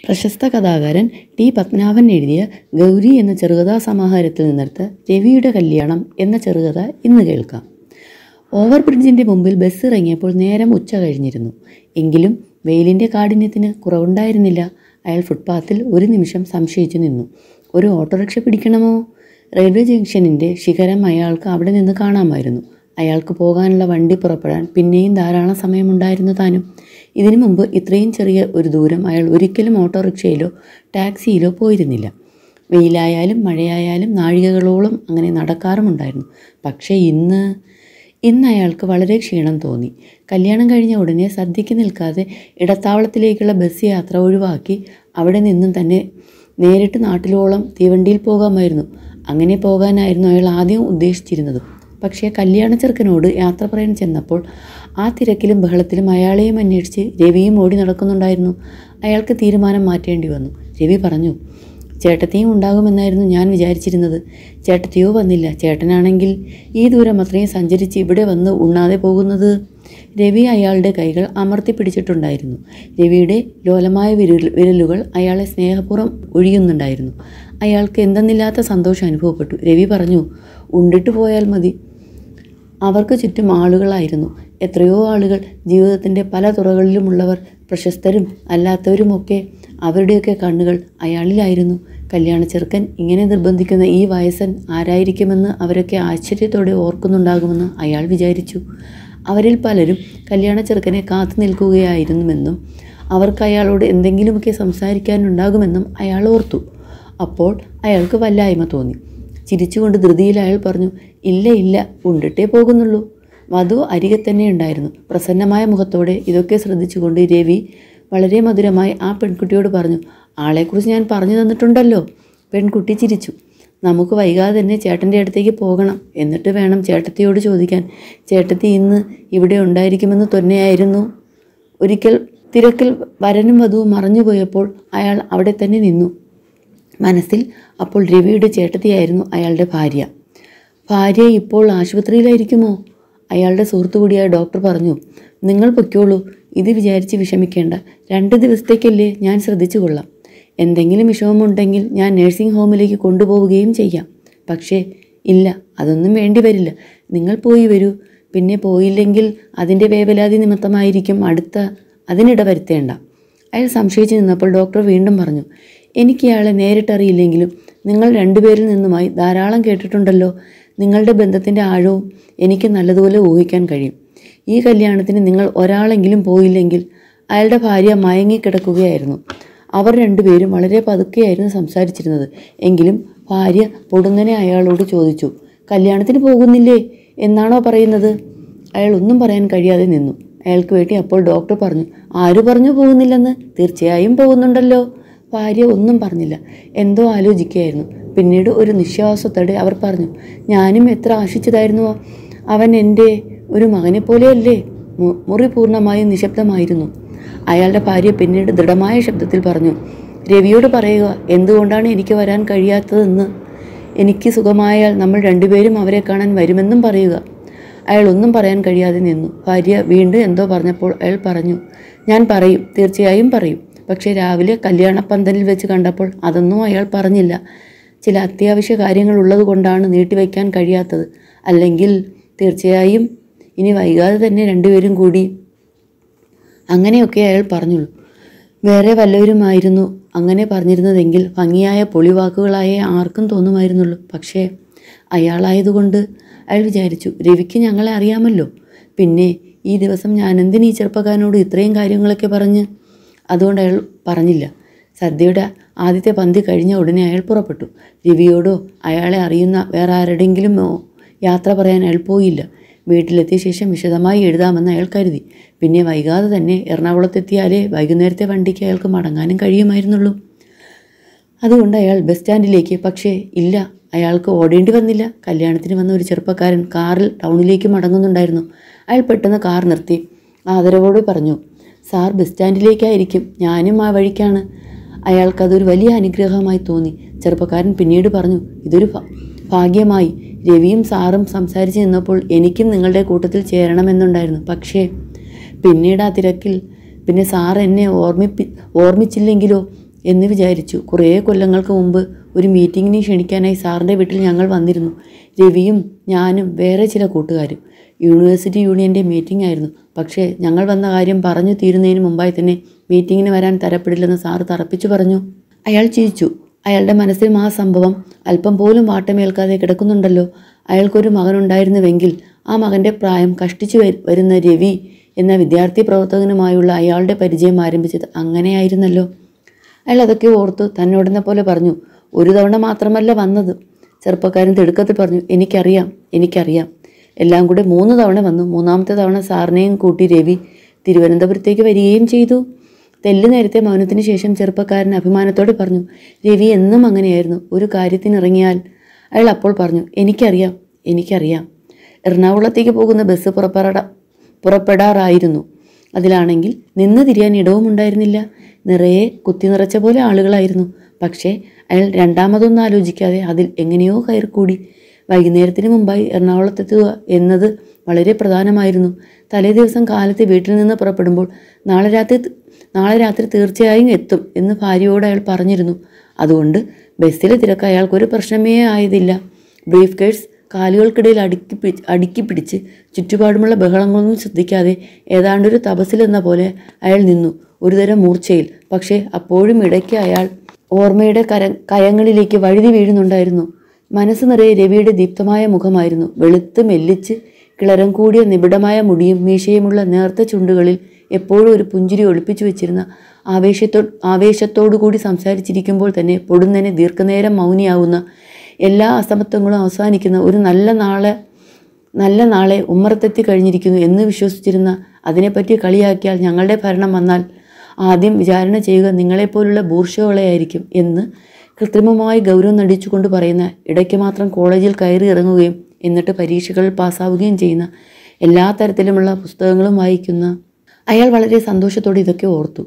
പ്രശസ്ത കഥാകാരൻ ടി പത്മനാഭൻ എഴുതിയ ഗൗരി എന്ന ചെറുകഥാ സമാഹാരത്തിൽ നിന്നെടുത്ത രവിയുടെ കല്യാണം എന്ന ചെറുകഥ ഇന്ന് കേൾക്കാം ഓവർ ബ്രിഡ്ജിൻ്റെ മുമ്പിൽ ബസ് ഇറങ്ങിയപ്പോൾ നേരം ഉച്ച കഴിഞ്ഞിരുന്നു എങ്കിലും വെയിലിൻ്റെ കാഠിന്യത്തിന് കുറവുണ്ടായിരുന്നില്ല അയാൾ ഫുട്പാത്തിൽ ഒരു നിമിഷം സംശയിച്ചു നിന്നു ഒരു ഓട്ടോറിക്ഷ പിടിക്കണമോ റെയിൽവേ ജംഗ്ഷനിൻ്റെ ശിഖരം അയാൾക്ക് അവിടെ നിന്ന് കാണാമായിരുന്നു അയാൾക്ക് പോകാനുള്ള വണ്ടി പുറപ്പെടാൻ പിന്നെയും ധാരാളം സമയമുണ്ടായിരുന്നു താനും ഇതിനു മുമ്പ് ഇത്രയും ചെറിയ ഒരു ദൂരം അയാൾ ഒരിക്കലും ഓട്ടോറിക്ഷയിലോ ടാക്സിയിലോ പോയിരുന്നില്ല വെയിലായാലും മഴയായാലും നാഴികകളോളം അങ്ങനെ നടക്കാറുമുണ്ടായിരുന്നു പക്ഷേ ഇന്ന് ഇന്ന് അയാൾക്ക് വളരെ ക്ഷീണം തോന്നി കല്യാണം കഴിഞ്ഞ ഉടനെ സദ്യയ്ക്ക് നിൽക്കാതെ ഇടത്താവളത്തിലേക്കുള്ള ബസ് യാത്ര ഒഴിവാക്കി അവിടെ നിന്നും തന്നെ നേരിട്ട് നാട്ടിലോളം തീവണ്ടിയിൽ പോകാമായിരുന്നു അങ്ങനെ പോകാനായിരുന്നു അയാൾ ആദ്യം ഉദ്ദേശിച്ചിരുന്നത് പക്ഷേ കല്യാണ ചെറുക്കനോട് യാത്ര പറയാൻ ചെന്നപ്പോൾ ആ തിരക്കിലും ബഹളത്തിലും അയാളെയും അന്വേഷിച്ച് രവിയും ഓടി നടക്കുന്നുണ്ടായിരുന്നു അയാൾക്ക് തീരുമാനം മാറ്റേണ്ടി വന്നു രവി പറഞ്ഞു ചേട്ടത്തിയും ഉണ്ടാകുമെന്നായിരുന്നു ഞാൻ വിചാരിച്ചിരുന്നത് ചേട്ടത്തിയോ വന്നില്ല ചേട്ടനാണെങ്കിൽ ഈ ദൂരം അത്രയും സഞ്ചരിച്ച് ഇവിടെ വന്ന് ഉണ്ണാതെ പോകുന്നത് രവി അയാളുടെ കൈകൾ അമർത്തി പിടിച്ചിട്ടുണ്ടായിരുന്നു രവിയുടെ ലോലമായ വിരൽ വിരലുകൾ അയാളെ സ്നേഹപൂർവ്വം ഒഴിയുന്നുണ്ടായിരുന്നു അയാൾക്ക് എന്തെന്നില്ലാത്ത സന്തോഷം അനുഭവപ്പെട്ടു രവി പറഞ്ഞു ഉണ്ടിട്ട് പോയാൽ മതി അവർക്ക് ചുറ്റും ആളുകളായിരുന്നു എത്രയോ ആളുകൾ ജീവിതത്തിൻ്റെ പല തുറകളിലുമുള്ളവർ പ്രശസ്തരും അല്ലാത്തവരുമൊക്കെ അവരുടെയൊക്കെ കണ്ണുകൾ അയാളിലായിരുന്നു കല്യാണ ചെറുക്കൻ ഇങ്ങനെ നിർബന്ധിക്കുന്ന ഈ വയസ്സൻ ആരായിരിക്കുമെന്ന് അവരൊക്കെ ആശ്ചര്യത്തോടെ ഓർക്കുന്നുണ്ടാകുമെന്ന് അയാൾ വിചാരിച്ചു അവരിൽ പലരും കല്യാണ ചെറുക്കനെ കാത്തു നിൽക്കുകയായിരുന്നുവെന്നും അവർക്ക് അയാളോട് എന്തെങ്കിലുമൊക്കെ സംസാരിക്കാനുണ്ടാകുമെന്നും അയാൾ ഓർത്തു അപ്പോൾ അയാൾക്ക് വല്ലായ്മ തോന്നി ചിരിച്ചുകൊണ്ട് ധൃതിയിൽ അയാൾ പറഞ്ഞു ഇല്ല ഇല്ല ഉണ്ടിട്ടേ പോകുന്നുള്ളൂ വധു അരികെ തന്നെ ഉണ്ടായിരുന്നു പ്രസന്നമായ മുഖത്തോടെ ഇതൊക്കെ ശ്രദ്ധിച്ചുകൊണ്ട് രവി വളരെ മധുരമായി ആ പെൺകുട്ടിയോട് പറഞ്ഞു ആളെക്കുറിച്ച് ഞാൻ പറഞ്ഞു തന്നിട്ടുണ്ടല്ലോ പെൺകുട്ടി ചിരിച്ചു നമുക്ക് വൈകാതെ തന്നെ ചേട്ടൻ്റെ അടുത്തേക്ക് പോകണം എന്നിട്ട് വേണം ചേട്ടത്തിയോട് ചോദിക്കാൻ ചേട്ടത്തി ഇന്ന് ഇവിടെ ഉണ്ടായിരിക്കുമെന്ന് തന്നെയായിരുന്നു ഒരിക്കൽ തിരക്കിൽ വരനും വധുവും മറഞ്ഞുപോയപ്പോൾ അയാൾ അവിടെ തന്നെ നിന്നു മനസ്സിൽ അപ്പോൾ രവിയുടെ ചേട്ടത്തിയായിരുന്നു അയാളുടെ ഭാര്യ ഭാര്യ ഇപ്പോൾ ആശുപത്രിയിലായിരിക്കുമോ അയാളുടെ സുഹൃത്തു കൂടിയായ ഡോക്ടർ പറഞ്ഞു നിങ്ങൾ പൊയ്ക്കോളൂ ഇത് വിചാരിച്ച് വിഷമിക്കേണ്ട രണ്ട് ദിവസത്തേക്കല്ലേ ഞാൻ ശ്രദ്ധിച്ചു കൊള്ളാം എന്തെങ്കിലും വിഷമമുണ്ടെങ്കിൽ ഞാൻ നഴ്സിംഗ് ഹോമിലേക്ക് കൊണ്ടുപോവുകയും ചെയ്യാം പക്ഷേ ഇല്ല അതൊന്നും വേണ്ടി വരില്ല നിങ്ങൾ പോയി വരൂ പിന്നെ പോയില്ലെങ്കിൽ അതിൻ്റെ വേവലാതി നിമിത്തമായിരിക്കും അടുത്ത അതിനിട വരുത്തേണ്ട അയാൾ സംശയിച്ചു നിന്നപ്പോൾ ഡോക്ടർ വീണ്ടും പറഞ്ഞു എനിക്ക് ഇയാളെ നേരിട്ടറിയില്ലെങ്കിലും നിങ്ങൾ രണ്ടുപേരിൽ നിന്നുമായി ധാരാളം കേട്ടിട്ടുണ്ടല്ലോ നിങ്ങളുടെ ബന്ധത്തിൻ്റെ ആഴവും എനിക്ക് നല്ലതുപോലെ ഊഹിക്കാൻ കഴിയും ഈ കല്യാണത്തിന് നിങ്ങൾ ഒരാളെങ്കിലും പോയില്ലെങ്കിൽ അയാളുടെ ഭാര്യ മയങ്ങിക്കിടക്കുകയായിരുന്നു അവർ രണ്ടുപേരും വളരെ പതുക്കെയായിരുന്നു സംസാരിച്ചിരുന്നത് എങ്കിലും ഭാര്യ പൊടുന്നനെ അയാളോട് ചോദിച്ചു കല്യാണത്തിന് പോകുന്നില്ലേ എന്നാണോ പറയുന്നത് അയാൾ ഒന്നും പറയാൻ കഴിയാതെ നിന്നു അയാൾക്ക് വേണ്ടി അപ്പോൾ ഡോക്ടർ പറഞ്ഞു ആര് പറഞ്ഞു പോകുന്നില്ലെന്ന് തീർച്ചയായും പോകുന്നുണ്ടല്ലോ ഭാര്യ ഒന്നും പറഞ്ഞില്ല എന്തോ ആലോചിക്കുകയായിരുന്നു പിന്നീട് ഒരു നിശ്വാസത്തോടെ അവർ പറഞ്ഞു ഞാനും എത്ര ആശിച്ചതായിരുന്നുവോ അവൻ എൻ്റെ ഒരു മകനെ പോലെയല്ലേ മു- മുറി പൂർണ്ണമായും നിശബ്ദമായിരുന്നു അയാളുടെ ഭാര്യ പിന്നീട് ദൃഢമായ ശബ്ദത്തിൽ പറഞ്ഞു രവിയോട് പറയുക എന്തുകൊണ്ടാണ് എനിക്ക് വരാൻ കഴിയാത്തതെന്ന് എനിക്ക് സുഖമായാൽ നമ്മൾ രണ്ടുപേരും അവരെ കാണാൻ വരുമെന്നും പറയുക അയാൾ ഒന്നും പറയാൻ കഴിയാതെ നിന്നു ഭാര്യ വീണ്ടും എന്തോ പറഞ്ഞപ്പോൾ അയാൾ പറഞ്ഞു ഞാൻ പറയും തീർച്ചയായും പറയും പക്ഷേ രാവിലെ കല്യാണപ്പന്തലിൽ വെച്ച് കണ്ടപ്പോൾ അതൊന്നും അയാൾ പറഞ്ഞില്ല ചില അത്യാവശ്യ കാര്യങ്ങൾ ഉള്ളത് കൊണ്ടാണ് നീട്ടിവെക്കാൻ കഴിയാത്തത് അല്ലെങ്കിൽ തീർച്ചയായും ഇനി വൈകാതെ തന്നെ രണ്ടുപേരും കൂടി അങ്ങനെയൊക്കെ അയാൾ പറഞ്ഞുള്ളൂ വേറെ വല്ലവരുമായിരുന്നു അങ്ങനെ പറഞ്ഞിരുന്നതെങ്കിൽ ഭംഗിയായ പൊളിവാക്കുകളായേ ആർക്കും തോന്നുമായിരുന്നുള്ളൂ പക്ഷേ അയാളായതുകൊണ്ട് അയാൾ വിചാരിച്ചു രവിക്ക് ഞങ്ങളെ അറിയാമല്ലോ പിന്നെ ഈ ദിവസം ഞാൻ എന്തിനീ ചെറുപ്പക്കാരനോട് ഇത്രയും കാര്യങ്ങളൊക്കെ പറഞ്ഞ് അതുകൊണ്ട് അയാൾ പറഞ്ഞില്ല സദ്യയുടെ ആദ്യത്തെ പന്തി കഴിഞ്ഞ ഉടനെ അയാൾ പുറപ്പെട്ടു രവിയോടോ അയാളെ അറിയുന്ന വേറെ ആരുടെയെങ്കിലുമോ യാത്ര പറയാൻ അയാൾ പോയില്ല വീട്ടിലെത്തിയ ശേഷം വിശദമായി എഴുതാമെന്ന് അയാൾ കരുതി പിന്നെ വൈകാതെ തന്നെ എറണാകുളത്തെത്തിയാലേ വൈകുന്നേരത്തെ വണ്ടിക്ക് അയാൾക്ക് മടങ്ങാനും കഴിയുമായിരുന്നുള്ളൂ അതുകൊണ്ട് അയാൾ ബസ് സ്റ്റാൻഡിലേക്ക് പക്ഷേ ഇല്ല അയാൾക്ക് ഓടേണ്ടി വന്നില്ല കല്യാണത്തിന് വന്ന ഒരു ചെറുപ്പക്കാരൻ കാറിൽ ടൗണിലേക്ക് മടങ്ങുന്നുണ്ടായിരുന്നു അയാൾ പെട്ടെന്ന് കാർ നിർത്തി ആദരവോട് പറഞ്ഞു സാർ ബസ് സ്റ്റാൻഡിലേക്കായിരിക്കും ഞാനും ആ വഴിക്കാണ് അയാൾക്കതൊരു വലിയ അനുഗ്രഹമായി തോന്നി ചെറുപ്പക്കാരൻ പിന്നീട് പറഞ്ഞു ഇതൊരു ഭ- ഭാഗ്യമായി രവിയും സാറും സംസാരിച്ച് നിന്നപ്പോൾ എനിക്കും നിങ്ങളുടെ കൂട്ടത്തിൽ ചേരണമെന്നുണ്ടായിരുന്നു പക്ഷേ പിന്നീട് ആ തിരക്കിൽ പിന്നെ സാർ എന്നെ ഓർമ്മിപ്പി ഓർമ്മിച്ചില്ലെങ്കിലോ എന്ന് വിചാരിച്ചു കുറേ കൊല്ലങ്ങൾക്ക് മുമ്പ് ഒരു മീറ്റിങ്ങിന് ക്ഷണിക്കാനായി സാറിൻ്റെ വീട്ടിൽ ഞങ്ങൾ വന്നിരുന്നു രവിയും ഞാനും വേറെ ചില കൂട്ടുകാരും യൂണിവേഴ്സിറ്റി യൂണിയൻ്റെ മീറ്റിംഗ് ആയിരുന്നു പക്ഷേ ഞങ്ങൾ വന്ന കാര്യം പറഞ്ഞു തീരുന്നതിന് മുമ്പായി തന്നെ മീറ്റിങ്ങിന് വരാൻ തരപ്പെടില്ലെന്ന് സാറ് തറപ്പിച്ചു പറഞ്ഞു അയാൾ ചിരിച്ചു അയാളുടെ മനസ്സിലും ആ സംഭവം അല്പം പോലും വാട്ടമേൽക്കാതെ കിടക്കുന്നുണ്ടല്ലോ അയാൾക്കൊരു മകനുണ്ടായിരുന്നുവെങ്കിൽ ആ മകൻ്റെ പ്രായം കഷ്ടിച്ചു വരു- വരുന്ന രവി എന്ന വിദ്യാർത്ഥി പ്രവർത്തകനുമായുള്ള അയാളുടെ പരിചയം ആരംഭിച്ചത് അങ്ങനെയായിരുന്നല്ലോ അയാൾ അതൊക്കെ ഓർത്തു തന്നോടെന്ന പോലെ പറഞ്ഞു ഒരു തവണ മാത്രമല്ല വന്നത് ചെറുപ്പക്കാരൻ തിടുക്കത്തിൽ പറഞ്ഞു എനിക്കറിയാം എനിക്കറിയാം എല്ലാം കൂടെ മൂന്ന് തവണ വന്നു മൂന്നാമത്തെ തവണ സാറിനെയും കൂട്ടി രവി തിരുവനന്തപുരത്തേക്ക് വരികയും ചെയ്തു തെല്ല് നേരത്തെ മൗനത്തിന് ശേഷം ചെറുപ്പക്കാരൻ അഭിമാനത്തോടെ പറഞ്ഞു രവി എന്നും അങ്ങനെയായിരുന്നു ഒരു കാര്യത്തിനിറങ്ങിയാൽ അയാൾ അപ്പോൾ പറഞ്ഞു എനിക്കറിയാം എനിക്കറിയാം എറണാകുളത്തേക്ക് പോകുന്ന ബസ് പുറപ്പെടാ പുറപ്പെടാറായിരുന്നു അതിലാണെങ്കിൽ നിന്ന് തിരിയാൻ ഇടവും ഉണ്ടായിരുന്നില്ല നിറയെ കുത്തി നിറച്ച പോലെ ആളുകളായിരുന്നു പക്ഷേ അയാൾ രണ്ടാമതൊന്നും ആലോചിക്കാതെ അതിൽ എങ്ങനെയോ കയറിക്കൂടി വൈകുന്നേരത്തിന് മുമ്പായി എറണാകുളത്തെത്തുക എന്നത് വളരെ പ്രധാനമായിരുന്നു തലേ ദിവസം കാലത്ത് വീട്ടിൽ നിന്ന് പുറപ്പെടുമ്പോൾ നാളെ രാത്രി നാളെ രാത്രി തീർച്ചയായും എത്തും എന്ന് ഭാര്യയോട് അയാൾ പറഞ്ഞിരുന്നു അതുകൊണ്ട് ബസ്സിലെ തിരക്ക് അയാൾക്കൊരു പ്രശ്നമേ ആയതില്ല ബ്രീഫ് കേസ് കാലുകൾക്കിടയിൽ അടുക്കി പിടി അടുക്കി പിടിച്ച് ചുറ്റുപാടുമുള്ള ബഹളങ്ങളൊന്നും ശ്രദ്ധിക്കാതെ ഏതാണ്ടൊരു തപസ്സിലെന്ന പോലെ അയാൾ നിന്നു ഒരുതരം മൂർച്ചയിൽ പക്ഷേ അപ്പോഴും ഇടയ്ക്ക് അയാൾ ഓർമ്മയുടെ കര കയങ്ങളിലേക്ക് വഴുതി വീഴുന്നുണ്ടായിരുന്നു മനസ്സ് നിറയെ രവിയുടെ ദീപ്തമായ മുഖമായിരുന്നു വെളുത്ത് മെല്ലിച്ച് കിളരം കൂടിയ നിബിഡമായ മുടിയും മീശയുമുള്ള നേർത്ത ചുണ്ടുകളിൽ എപ്പോഴും ഒരു പുഞ്ചിരി ഒളിപ്പിച്ചു വെച്ചിരുന്ന ആവേശത്തോ ആവേശത്തോടു കൂടി സംസാരിച്ചിരിക്കുമ്പോൾ തന്നെ പൊടുന്നനെ ദീർഘനേരം മൗനിയാവുന്ന എല്ലാ അസമത്വങ്ങളും അവസാനിക്കുന്ന ഒരു നല്ല നാളെ നല്ല നാളെ ഉമ്മറത്തെത്തി കഴിഞ്ഞിരിക്കുന്നു എന്ന് വിശ്വസിച്ചിരുന്ന അതിനെപ്പറ്റി കളിയാക്കിയാൽ ഞങ്ങളുടെ ഭരണം വന്നാൽ ആദ്യം വിചാരണ ചെയ്യുക നിങ്ങളെപ്പോലുള്ള ബൂർഷകളെയായിരിക്കും എന്ന് കൃത്രിമമായി ഗൗരവം നടിച്ചുകൊണ്ട് പറയുന്ന ഇടയ്ക്ക് മാത്രം കോളേജിൽ കയറി ഇറങ്ങുകയും എന്നിട്ട് പരീക്ഷകളിൽ പാസ്സാവുകയും ചെയ്യുന്ന എല്ലാ തരത്തിലുമുള്ള പുസ്തകങ്ങളും വായിക്കുന്ന അയാൾ വളരെ സന്തോഷത്തോടെ ഇതൊക്കെ ഓർത്തു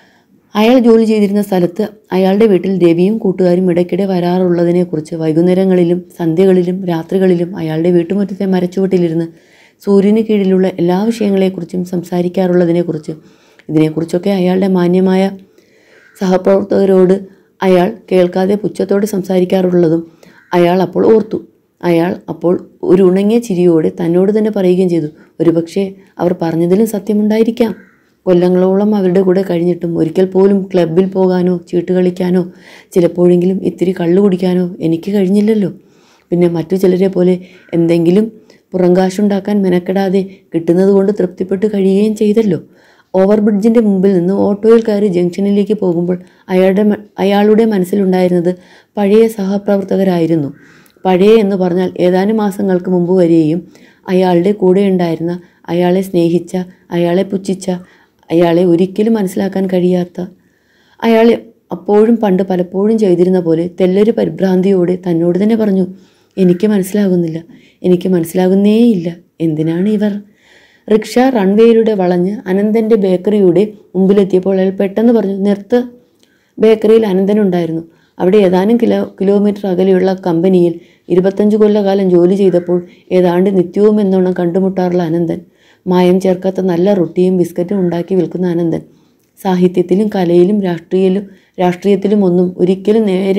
അയാൾ ജോലി ചെയ്തിരുന്ന സ്ഥലത്ത് അയാളുടെ വീട്ടിൽ രവിയും കൂട്ടുകാരും ഇടയ്ക്കിടെ വരാറുള്ളതിനെക്കുറിച്ച് വൈകുന്നേരങ്ങളിലും സന്ധ്യകളിലും രാത്രികളിലും അയാളുടെ വീട്ടുമുറ്റത്തെ മരച്ചുവട്ടിലിരുന്ന് സൂര്യന് കീഴിലുള്ള എല്ലാ വിഷയങ്ങളെക്കുറിച്ചും സംസാരിക്കാറുള്ളതിനെക്കുറിച്ച് ഇതിനെക്കുറിച്ചൊക്കെ അയാളുടെ മാന്യമായ സഹപ്രവർത്തകരോട് അയാൾ കേൾക്കാതെ പുച്ഛത്തോടെ സംസാരിക്കാറുള്ളതും അയാൾ അപ്പോൾ ഓർത്തു അയാൾ അപ്പോൾ ഒരു ഉണങ്ങിയ ചിരിയോടെ തന്നോട് തന്നെ പറയുകയും ചെയ്തു ഒരുപക്ഷെ അവർ പറഞ്ഞതിലും സത്യമുണ്ടായിരിക്കാം കൊല്ലങ്ങളോളം അവരുടെ കൂടെ കഴിഞ്ഞിട്ടും ഒരിക്കൽ പോലും ക്ലബിൽ പോകാനോ ചീട്ട് കളിക്കാനോ ചിലപ്പോഴെങ്കിലും ഇത്തിരി കള്ളു കുടിക്കാനോ എനിക്ക് കഴിഞ്ഞില്ലല്ലോ പിന്നെ മറ്റു ചിലരെ പോലെ എന്തെങ്കിലും പുറങ്കാശുണ്ടാക്കാൻ മെനക്കെടാതെ കിട്ടുന്നത് കൊണ്ട് തൃപ്തിപ്പെട്ട് കഴിയുകയും ചെയ്തല്ലോ ഓവർ ബ്രിഡ്ജിൻ്റെ മുമ്പിൽ നിന്ന് ഓട്ടോയിൽ കയറി ജംഗ്ഷനിലേക്ക് പോകുമ്പോൾ അയാളുടെ മ- അയാളുടെ മനസ്സിലുണ്ടായിരുന്നത് പഴയ സഹപ്രവർത്തകരായിരുന്നു പഴയ എന്ന് പറഞ്ഞാൽ ഏതാനും മാസങ്ങൾക്ക് മുമ്പ് വരെയും അയാളുടെ കൂടെ ഉണ്ടായിരുന്ന അയാളെ സ്നേഹിച്ച അയാളെ പുച്ഛിച്ച അയാളെ ഒരിക്കലും മനസ്സിലാക്കാൻ കഴിയാത്ത അയാൾ അപ്പോഴും പണ്ട് പലപ്പോഴും ചെയ്തിരുന്ന പോലെ തെല്ലൊരു പരിഭ്രാന്തിയോടെ തന്നോട് തന്നെ പറഞ്ഞു എനിക്ക് മനസ്സിലാകുന്നില്ല എനിക്ക് മനസ്സിലാകുന്നേയില്ല എന്തിനാണ് ഇവർ റിക്ഷ റൺവേയിലൂടെ വളഞ്ഞ് അനന്തൻ്റെ ബേക്കറിയുടെ മുമ്പിലെത്തിയപ്പോൾ അയാൾ പെട്ടെന്ന് പറഞ്ഞു നിർത്ത് ബേക്കറിയിൽ അനന്തനുണ്ടായിരുന്നു അവിടെ ഏതാനും കിലോ കിലോമീറ്റർ അകലെയുള്ള കമ്പനിയിൽ ഇരുപത്തഞ്ച് കൊല്ലകാലം ജോലി ചെയ്തപ്പോൾ ഏതാണ്ട് നിത്യവും എന്നോണം കണ്ടുമുട്ടാറുള്ള അനന്തൻ മായം ചേർക്കാത്ത നല്ല റൊട്ടിയും ബിസ്ക്കറ്റും ഉണ്ടാക്കി വിൽക്കുന്ന അനന്തൻ സാഹിത്യത്തിലും കലയിലും രാഷ്ട്രീയയിലും രാഷ്ട്രീയത്തിലും ഒന്നും ഒരിക്കലും നേരി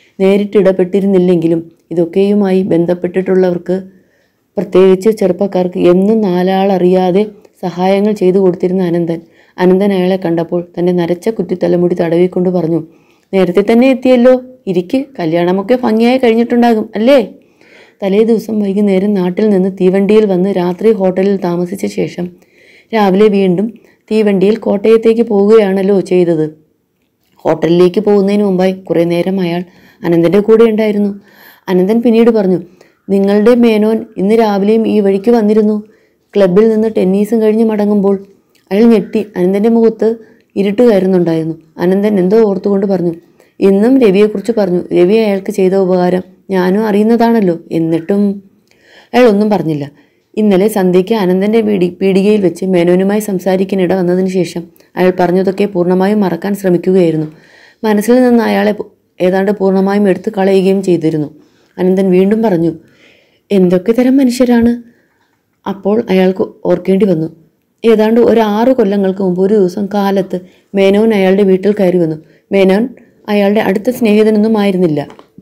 നേരിട്ടിടപെട്ടിരുന്നില്ലെങ്കിലും ഇതൊക്കെയുമായി ബന്ധപ്പെട്ടിട്ടുള്ളവർക്ക് പ്രത്യേകിച്ച് ചെറുപ്പക്കാർക്ക് എന്നും നാലാളറിയാതെ സഹായങ്ങൾ ചെയ്തു കൊടുത്തിരുന്ന അനന്തൻ അനന്തൻ അയാളെ കണ്ടപ്പോൾ തൻ്റെ നരച്ച കുറ്റിത്തലമുടി തടവിക്കൊണ്ട് പറഞ്ഞു നേരത്തെ തന്നെ എത്തിയല്ലോ ഇരിക്ക് കല്യാണമൊക്കെ ഭംഗിയായി കഴിഞ്ഞിട്ടുണ്ടാകും അല്ലേ തലേ ദിവസം വൈകുന്നേരം നാട്ടിൽ നിന്ന് തീവണ്ടിയിൽ വന്ന് രാത്രി ഹോട്ടലിൽ താമസിച്ച ശേഷം രാവിലെ വീണ്ടും തീവണ്ടിയിൽ കോട്ടയത്തേക്ക് പോവുകയാണല്ലോ ചെയ്തത് ഹോട്ടലിലേക്ക് പോകുന്നതിന് മുമ്പായി കുറേ നേരം അയാൾ അനന്തൻ്റെ കൂടെ ഉണ്ടായിരുന്നു അനന്തൻ പിന്നീട് പറഞ്ഞു നിങ്ങളുടെ മേനോൻ ഇന്ന് രാവിലെയും ഈ വഴിക്ക് വന്നിരുന്നു ക്ലബിൽ നിന്ന് ടെന്നീസും കഴിഞ്ഞ് മടങ്ങുമ്പോൾ അയാൾ ഞെട്ടി അനന്തൻ്റെ മുഖത്ത് ഇരുട്ട് കയറുന്നുണ്ടായിരുന്നു അനന്തൻ എന്തോ ഓർത്തുകൊണ്ട് പറഞ്ഞു ഇന്നും രവിയെക്കുറിച്ച് പറഞ്ഞു രവി അയാൾക്ക് ചെയ്ത ഉപകാരം ഞാനും അറിയുന്നതാണല്ലോ എന്നിട്ടും അയാൾ ഒന്നും പറഞ്ഞില്ല ഇന്നലെ സന്ധ്യയ്ക്ക് അനന്തൻ്റെ പീടി പീടികയിൽ വെച്ച് മേനോനുമായി സംസാരിക്കാനിട വന്നതിന് ശേഷം അയാൾ പറഞ്ഞതൊക്കെ പൂർണ്ണമായും മറക്കാൻ ശ്രമിക്കുകയായിരുന്നു മനസ്സിൽ നിന്ന് അയാളെ പു- ഏതാണ്ട് പൂർണ്ണമായും എടുത്തു കളയുകയും ചെയ്തിരുന്നു അനന്തൻ വീണ്ടും പറഞ്ഞു എന്തൊക്കെ തരം മനുഷ്യരാണ് അപ്പോൾ അയാൾക്ക് ഓർക്കേണ്ടി വന്നു ഏതാണ്ട് ഒരു ആറ് കൊല്ലങ്ങൾക്ക് മുമ്പ് ഒരു ദിവസം കാലത്ത് മേനോൻ അയാളുടെ വീട്ടിൽ കയറി വന്നു മേനോൻ അയാളുടെ അടുത്ത സ്നേഹിതനൊന്നും ആയിരുന്നില്ല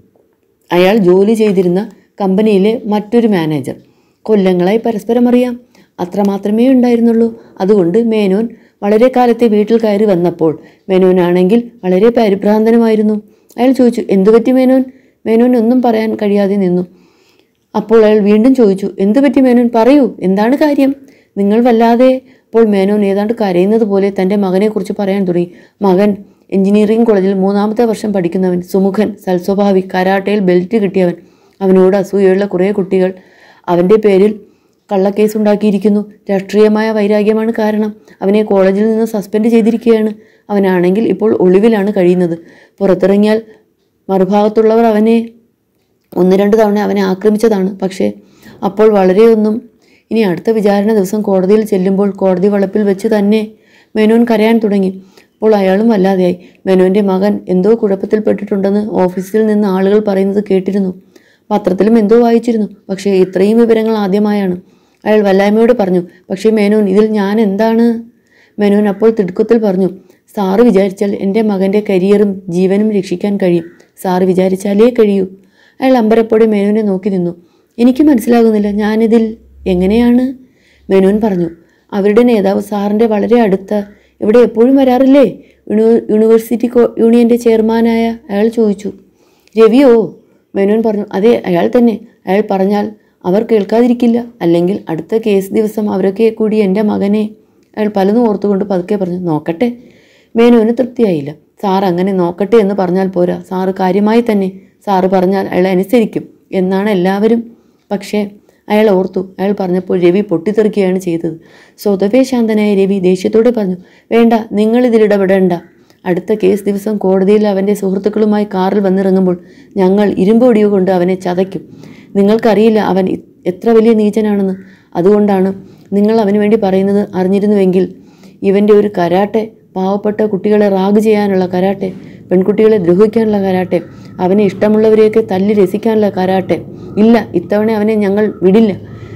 അയാൾ ജോലി ചെയ്തിരുന്ന കമ്പനിയിലെ മറ്റൊരു മാനേജർ കൊല്ലങ്ങളായി പരസ്പരം അറിയാം അത്രമാത്രമേ ഉണ്ടായിരുന്നുള്ളൂ അതുകൊണ്ട് മേനോൻ വളരെ കാലത്തെ വീട്ടിൽ കയറി വന്നപ്പോൾ മേനോനാണെങ്കിൽ വളരെ പരിഭ്രാന്തനുമായിരുന്നു അയാൾ ചോദിച്ചു എന്തു പറ്റി മേനോൻ മേനോൻ ഒന്നും പറയാൻ കഴിയാതെ നിന്നു അപ്പോൾ അയാൾ വീണ്ടും ചോദിച്ചു എന്തു പറ്റി മേനോൻ പറയൂ എന്താണ് കാര്യം നിങ്ങൾ വല്ലാതെ അപ്പോൾ മേനോൻ ഏതാണ്ട് കരയുന്നത് പോലെ തൻ്റെ മകനെക്കുറിച്ച് പറയാൻ തുടങ്ങി മകൻ എഞ്ചിനീയറിംഗ് കോളേജിൽ മൂന്നാമത്തെ വർഷം പഠിക്കുന്നവൻ സുമുഖൻ സൽസ്വഭാവി കരാട്ടയിൽ ബെൽറ്റ് കിട്ടിയവൻ അവനോട് അസൂയുള്ള കുറേ കുട്ടികൾ അവൻ്റെ പേരിൽ കള്ളക്കേസ് ഉണ്ടാക്കിയിരിക്കുന്നു രാഷ്ട്രീയമായ വൈരാഗ്യമാണ് കാരണം അവനെ കോളേജിൽ നിന്ന് സസ്പെൻഡ് ചെയ്തിരിക്കുകയാണ് അവനാണെങ്കിൽ ഇപ്പോൾ ഒളിവിലാണ് കഴിയുന്നത് പുറത്തിറങ്ങിയാൽ മറുഭാഗത്തുള്ളവർ അവനെ ഒന്ന് രണ്ട് തവണ അവനെ ആക്രമിച്ചതാണ് പക്ഷേ അപ്പോൾ വളരെയൊന്നും ഇനി അടുത്ത വിചാരണ ദിവസം കോടതിയിൽ ചെല്ലുമ്പോൾ കോടതി വളപ്പിൽ വെച്ച് തന്നെ മേനോൻ കരയാൻ തുടങ്ങി അപ്പോൾ അയാളും വല്ലാതെയായി മേനോൻ്റെ മകൻ എന്തോ കുഴപ്പത്തിൽപ്പെട്ടിട്ടുണ്ടെന്ന് ഓഫീസിൽ നിന്ന് ആളുകൾ പറയുന്നത് കേട്ടിരുന്നു പത്രത്തിലും എന്തോ വായിച്ചിരുന്നു പക്ഷേ ഇത്രയും വിവരങ്ങൾ ആദ്യമായാണ് അയാൾ വല്ലായ്മയോട് പറഞ്ഞു പക്ഷേ മേനോൻ ഇതിൽ ഞാൻ എന്താണ് മേനോൻ അപ്പോൾ തിടുക്കത്തിൽ പറഞ്ഞു സാറ് വിചാരിച്ചാൽ എൻ്റെ മകൻ്റെ കരിയറും ജീവനും രക്ഷിക്കാൻ കഴിയും സാറ് വിചാരിച്ചാലേ കഴിയൂ അയാൾ അമ്പരപ്പോടെ മേനോനെ നോക്കി നിന്നു എനിക്ക് മനസ്സിലാകുന്നില്ല ഞാനിതിൽ എങ്ങനെയാണ് മേനോൻ പറഞ്ഞു അവരുടെ നേതാവ് സാറിൻ്റെ വളരെ അടുത്ത ഇവിടെ എപ്പോഴും വരാറില്ലേ യൂണി- യൂണിവേഴ്സിറ്റി കോ- യൂണിയൻ്റെ ചെയർമാനായ അയാൾ ചോദിച്ചു രവിയോ മേനോൻ പറഞ്ഞു അതെ അയാൾ തന്നെ അയാൾ പറഞ്ഞാൽ അവർ കേൾക്കാതിരിക്കില്ല അല്ലെങ്കിൽ അടുത്ത കേസ് ദിവസം അവരൊക്കെ കൂടി എൻ്റെ മകനെ അയാൾ പലതും ഓർത്തുകൊണ്ട് പതുക്കെ പറഞ്ഞു നോക്കട്ടെ മേനോന് തൃപ്തിയായില്ല സാർ അങ്ങനെ നോക്കട്ടെ എന്ന് പറഞ്ഞാൽ പോരാ സാറ് കാര്യമായി തന്നെ സാറ് പറഞ്ഞാൽ അയാൾ അനുസരിക്കും എന്നാണ് എല്ലാവരും പക്ഷേ അയാൾ ഓർത്തു അയാൾ പറഞ്ഞപ്പോൾ രവി പൊട്ടിത്തെറിക്കുകയാണ് ചെയ്തത് സ്വതവേ ശാന്തനായ രവി ദേഷ്യത്തോടെ പറഞ്ഞു വേണ്ട നിങ്ങൾ ഇതിലിടപെടേണ്ട അടുത്ത കേസ് ദിവസം കോടതിയിൽ അവൻ്റെ സുഹൃത്തുക്കളുമായി കാറിൽ വന്നിറങ്ങുമ്പോൾ ഞങ്ങൾ ഇരുമ്പൊടിയോ കൊണ്ട് അവനെ ചതയ്ക്കും നിങ്ങൾക്കറിയില്ല അവൻ ഇ- എത്ര വലിയ നീചനാണെന്ന് അതുകൊണ്ടാണ് നിങ്ങൾ അവന് വേണ്ടി പറയുന്നത് അറിഞ്ഞിരുന്നുവെങ്കിൽ ഇവൻ്റെ ഒരു കരാട്ടെ പാവപ്പെട്ട കുട്ടികളെ റാഗ് ചെയ്യാനുള്ള കരാട്ടെ പെൺകുട്ടികളെ ദ്രോഹിക്കാനുള്ള കരാട്ടെ അവനെ ഇഷ്ടമുള്ളവരെയൊക്കെ തല്ലി രസിക്കാനുള്ള കരാട്ടെ ഇല്ല ഇത്തവണ അവനെ ഞങ്ങൾ വിടില്ല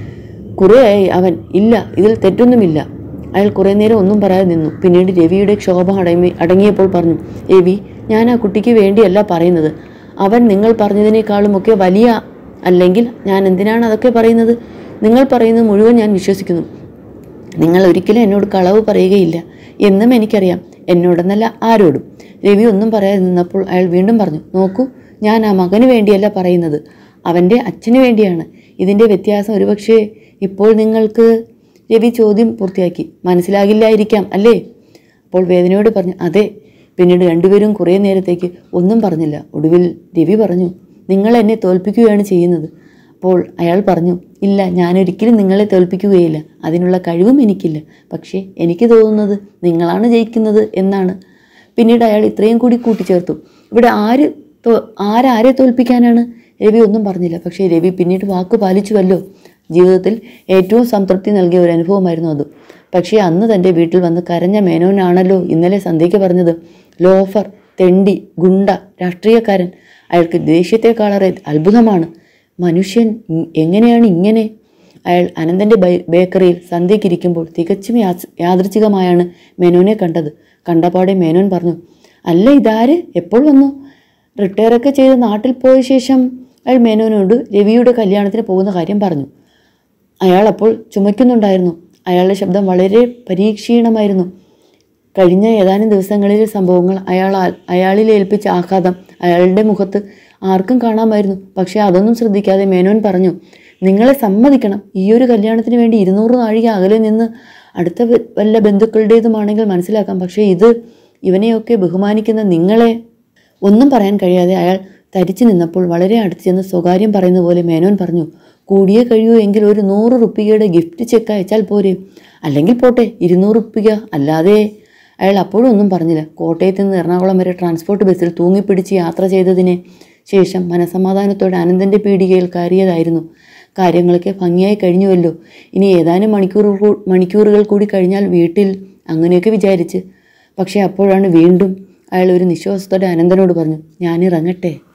കുറേയായി അവൻ ഇല്ല ഇതിൽ തെറ്റൊന്നുമില്ല അയാൾ കുറേ നേരം ഒന്നും പറയാതെ നിന്നു പിന്നീട് രവിയുടെ ക്ഷോഭം അടങ്ങി അടങ്ങിയപ്പോൾ പറഞ്ഞു രവി ഞാൻ ആ കുട്ടിക്ക് വേണ്ടിയല്ല പറയുന്നത് അവൻ നിങ്ങൾ പറഞ്ഞതിനേക്കാളുമൊക്കെ വലിയ അല്ലെങ്കിൽ ഞാൻ എന്തിനാണ് അതൊക്കെ പറയുന്നത് നിങ്ങൾ പറയുന്നത് മുഴുവൻ ഞാൻ വിശ്വസിക്കുന്നു നിങ്ങൾ ഒരിക്കലും എന്നോട് കളവ് പറയുകയില്ല എന്നും എനിക്കറിയാം എന്നോടെന്നല്ല ആരോടും രവി ഒന്നും പറയാതെ നിന്നപ്പോൾ അയാൾ വീണ്ടും പറഞ്ഞു നോക്കൂ ഞാൻ ആ മകന് വേണ്ടിയല്ല പറയുന്നത് അവൻ്റെ അച്ഛന് വേണ്ടിയാണ് ഇതിൻ്റെ വ്യത്യാസം ഒരുപക്ഷേ ഇപ്പോൾ നിങ്ങൾക്ക് രവി ചോദ്യം പൂർത്തിയാക്കി മനസ്സിലാകില്ലായിരിക്കാം അല്ലേ അപ്പോൾ വേദനയോട് പറഞ്ഞു അതെ പിന്നീട് രണ്ടുപേരും കുറേ നേരത്തേക്ക് ഒന്നും പറഞ്ഞില്ല ഒടുവിൽ രവി പറഞ്ഞു നിങ്ങൾ എന്നെ തോൽപ്പിക്കുകയാണ് ചെയ്യുന്നത് അപ്പോൾ അയാൾ പറഞ്ഞു ഇല്ല ഞാനൊരിക്കലും നിങ്ങളെ തോൽപ്പിക്കുകയില്ല അതിനുള്ള കഴിവും എനിക്കില്ല പക്ഷേ എനിക്ക് തോന്നുന്നത് നിങ്ങളാണ് ജയിക്കുന്നത് എന്നാണ് പിന്നീട് അയാൾ ഇത്രയും കൂടി കൂട്ടിച്ചേർത്തു ഇവിടെ ആര് തോ- ആരാരെ തോൽപ്പിക്കാനാണ് രവി ഒന്നും പറഞ്ഞില്ല പക്ഷേ രവി പിന്നീട് വാക്ക് പാലിച്ചുവല്ലോ ജീവിതത്തിൽ ഏറ്റവും സംതൃപ്തി നൽകിയ ഒരു അനുഭവമായിരുന്നു അത് പക്ഷേ അന്ന് തൻ്റെ വീട്ടിൽ വന്ന് കരഞ്ഞ മേനോനാണല്ലോ ഇന്നലെ സന്ധ്യയ്ക്ക് പറഞ്ഞത് ലോഫർ തെണ്ടി ഗുണ്ട രാഷ്ട്രീയക്കാരൻ അയാൾക്ക് ദേഷ്യത്തെക്കാളേറെ അത്ഭുതമാണ് മനുഷ്യൻ ഇ- എങ്ങനെയാണ് ഇങ്ങനെ അയാൾ അനന്തൻ്റെ ബൈ ബേക്കറിയിൽ സന്ധ്യയ്ക്കിരിക്കുമ്പോൾ തികച്ചും യാ- യാദൃച്ഛികമായാണ് മേനോനെ കണ്ടത് കണ്ടപാടെ മേനോൻ പറഞ്ഞു അല്ല ഇതാര് എപ്പോൾ വന്നു റിട്ടയറൊക്കെ ചെയ്ത് നാട്ടിൽ പോയ ശേഷം അയാൾ മേനോനോട് രവിയുടെ കല്യാണത്തിന് പോകുന്ന കാര്യം പറഞ്ഞു അയാൾ അപ്പോൾ ചുമയ്ക്കുന്നുണ്ടായിരുന്നു അയാളുടെ ശബ്ദം വളരെ പരീക്ഷീണമായിരുന്നു കഴിഞ്ഞ ഏതാനും ദിവസങ്ങളിലെ സംഭവങ്ങൾ അയാൾ അയാളിൽ ഏൽപ്പിച്ച ആഘാതം അയാളുടെ മുഖത്ത് ആർക്കും കാണാമായിരുന്നു പക്ഷേ അതൊന്നും ശ്രദ്ധിക്കാതെ മേനോൻ പറഞ്ഞു നിങ്ങളെ സമ്മതിക്കണം ഈ ഒരു കല്യാണത്തിന് വേണ്ടി ഇരുന്നൂറ് നാഴിക അകലെ നിന്ന് അടുത്ത വ- വല്ല ബന്ധുക്കളുടേതുമാണെങ്കിൽ മനസ്സിലാക്കാം പക്ഷേ ഇത് ഇവനെയൊക്കെ ബഹുമാനിക്കുന്ന നിങ്ങളെ ഒന്നും പറയാൻ കഴിയാതെ അയാൾ തരിച്ചു നിന്നപ്പോൾ വളരെ അടുത്ത് ചെന്ന് സ്വകാര്യം പറയുന്ന പോലെ മേനോൻ പറഞ്ഞു കൂടിയേ കഴിയൂ എങ്കിൽ ഒരു നൂറ് റുപ്പികയുടെ ഗിഫ്റ്റ് ചെക്ക് അയച്ചാൽ പോരെ അല്ലെങ്കിൽ പോട്ടെ ഇരുന്നൂറ് റുപ്പിക അല്ലാതെ അയാൾ അപ്പോഴും ഒന്നും പറഞ്ഞില്ല കോട്ടയത്ത് നിന്ന് എറണാകുളം വരെ ട്രാൻസ്പോർട്ട് ബസ്സിൽ തൂങ്ങിപ്പിടിച്ച് യാത്ര ചെയ്തതിന് ശേഷം മനസമാധാനത്തോടെ അനന്തൻ്റെ പീടികയിൽ കയറിയതായിരുന്നു കാര്യങ്ങളൊക്കെ ഭംഗിയായി കഴിഞ്ഞുവല്ലോ ഇനി ഏതാനും മണിക്കൂർ കൂ- മണിക്കൂറുകൾ കൂടി കഴിഞ്ഞാൽ വീട്ടിൽ അങ്ങനെയൊക്കെ വിചാരിച്ച് പക്ഷേ അപ്പോഴാണ് വീണ്ടും അയാൾ ഒരു നിശ്വാസത്തോടെ അനന്തനോട് പറഞ്ഞു ഞാനിറങ്ങട്ടെ